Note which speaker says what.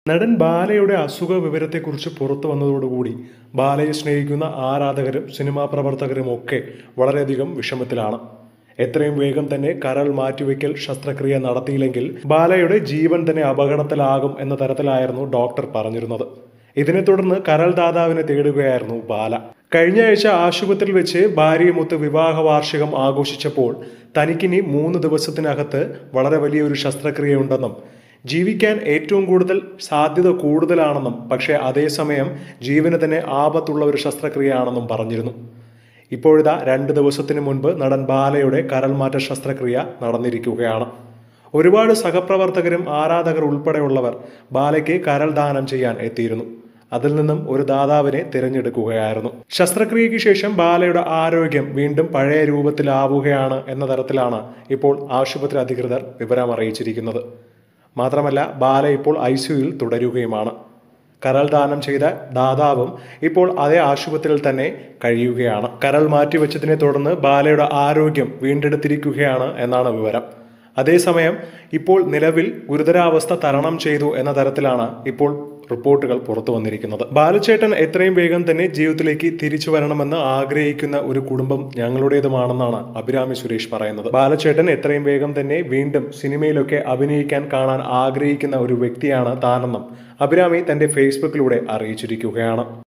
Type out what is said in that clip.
Speaker 1: നടൻ ബാലയുടെ അസുഖ വിവരത്തെക്കുറിച്ച് പുറത്തു വന്നതോടുകൂടി ബാലയെ സ്നേഹിക്കുന്ന ആരാധകരും സിനിമാ പ്രവർത്തകരും ഒക്കെ വളരെയധികം വിഷമത്തിലാണ് എത്രയും വേഗം തന്നെ കരൾ മാറ്റിവെക്കൽ ശസ്ത്രക്രിയ നടത്തിയില്ലെങ്കിൽ ബാലയുടെ ജീവൻ തന്നെ അപകടത്തിലാകും എന്ന തരത്തിലായിരുന്നു ഡോക്ടർ പറഞ്ഞിരുന്നത് ഇതിനെ തുടർന്ന് കരൾ ദാതാവിനെ തേടുകയായിരുന്നു ബാല കഴിഞ്ഞ ആഴ്ച ആശുപത്രിയിൽ വെച്ച് ഭാര്യയുമൊത്ത് വിവാഹ വാർഷികം ആഘോഷിച്ചപ്പോൾ തനിക്കിനി മൂന്ന് ദിവസത്തിനകത്ത് വളരെ വലിയൊരു ശസ്ത്രക്രിയയുണ്ടെന്നും ജീവിക്കാൻ ഏറ്റവും കൂടുതൽ സാധ്യത കൂടുതലാണെന്നും പക്ഷേ അതേസമയം ജീവന് തന്നെ ആപത്തുള്ള ഒരു ശസ്ത്രക്രിയയാണെന്നും പറഞ്ഞിരുന്നു ഇപ്പോഴിതാ രണ്ട് ദിവസത്തിന് മുൻപ് നടൻ ബാലയുടെ കരൾമാറ്റ ശസ്ത്രക്രിയ നടന്നിരിക്കുകയാണ് ഒരുപാട് സഹപ്രവർത്തകരും ആരാധകർ ഉൾപ്പെടെയുള്ളവർ ബാലയ്ക്ക് കരൾ ദാനം ചെയ്യാൻ എത്തിയിരുന്നു അതിൽ നിന്നും ഒരു ദാതാവിനെ തിരഞ്ഞെടുക്കുകയായിരുന്നു ശസ്ത്രക്രിയയ്ക്ക് ശേഷം ബാലയുടെ ആരോഗ്യം വീണ്ടും പഴയ രൂപത്തിലാവുകയാണ് എന്ന തരത്തിലാണ് ഇപ്പോൾ ആശുപത്രി അധികൃതർ വിവരം അറിയിച്ചിരിക്കുന്നത് മാത്രമല്ല ബാല ഇപ്പോൾ ഐ സിയുയിൽ തുടരുകയുമാണ് കരൾ ദാനം ചെയ്ത ദാതാവും ഇപ്പോൾ അതേ ആശുപത്രിയിൽ തന്നെ കഴിയുകയാണ് കരൾ മാറ്റിവെച്ചതിനെ തുടർന്ന് ബാലയുടെ ആരോഗ്യം വീണ്ടെടുത്തിരിക്കുകയാണ് എന്നാണ് വിവരം അതേസമയം ഇപ്പോൾ നിലവിൽ ഗുരുതരാവസ്ഥ തരണം ചെയ്തു എന്ന തരത്തിലാണ് ഇപ്പോൾ റിപ്പോർട്ടുകൾ പുറത്തു വന്നിരിക്കുന്നത് ബാലച്ചേട്ടൻ എത്രയും വേഗം തന്നെ ജീവിതത്തിലേക്ക് തിരിച്ചു വരണമെന്ന് ആഗ്രഹിക്കുന്ന ഒരു കുടുംബം ഞങ്ങളുടേതുമാണെന്നാണ് അഭിരാമി സുരേഷ് പറയുന്നത് ബാലച്ചേട്ടൻ എത്രയും വേഗം തന്നെ വീണ്ടും സിനിമയിലൊക്കെ അഭിനയിക്കാൻ കാണാൻ ആഗ്രഹിക്കുന്ന ഒരു വ്യക്തിയാണ് താനെന്നും അഭിരാമി തന്റെ ഫേസ്ബുക്കിലൂടെ അറിയിച്ചിരിക്കുകയാണ്